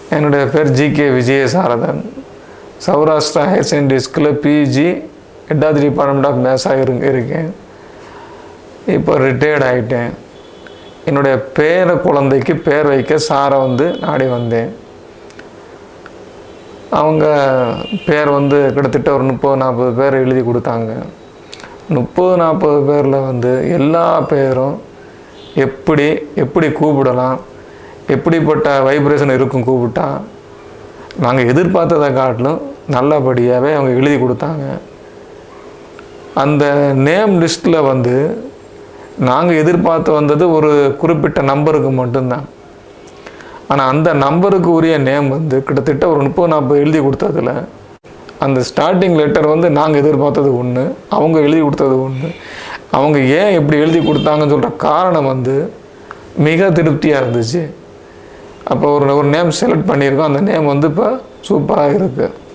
என்னுடைய பேர் G K Vijayasarathan Saurashtra higher secondary ஸ்கூலில் பிஜி எட்டாவது டிபார்ட்மெண்ட் ஆஃப் மேத்ஸாக இரு இருக்கேன் இப்போ ரிட்டையர்ட் ஆகிட்டேன் என்னுடைய பேர குழந்தைக்கு பேர் வைக்க சாரை வந்து நாடி வந்தேன் அவங்க பேர் வந்து கிட்டத்தட்ட ஒரு முப்பது நாற்பது பேர் எழுதி கொடுத்தாங்க முப்பது நாற்பது பேரில் வந்து எல்லா பேரும் எப்படி எப்படி கூப்பிடலாம் எப்படிப்பட்ட வைப்ரேஷன் இருக்கும் கூப்பிட்டா நாங்கள் எதிர்பார்த்ததை காட்டிலும் நல்லபடியாகவே அவங்க எழுதி கொடுத்தாங்க அந்த நேம் லிஸ்ட்டில் வந்து நாங்கள் எதிர்பார்த்து வந்தது ஒரு குறிப்பிட்ட நம்பருக்கு மட்டும்தான் ஆனால் அந்த நம்பருக்கு உரிய நேம் வந்து கிட்டத்தட்ட ஒரு முப்பது நாற்பது எழுதி கொடுத்ததில் அந்த ஸ்டார்டிங் லெட்டர் வந்து நாங்கள் எதிர்பார்த்தது ஒன்று அவங்க எழுதி கொடுத்தது ஒன்று அவங்க ஏன் இப்படி எழுதி கொடுத்தாங்கன்னு சொல்கிற காரணம் வந்து மிக திருப்தியாக இருந்துச்சு அப்போ ஒரு ஒரு நேம் செலக்ட் பண்ணியிருக்கோம் அந்த நேம் வந்து இப்போ சூப்பராக இருக்குது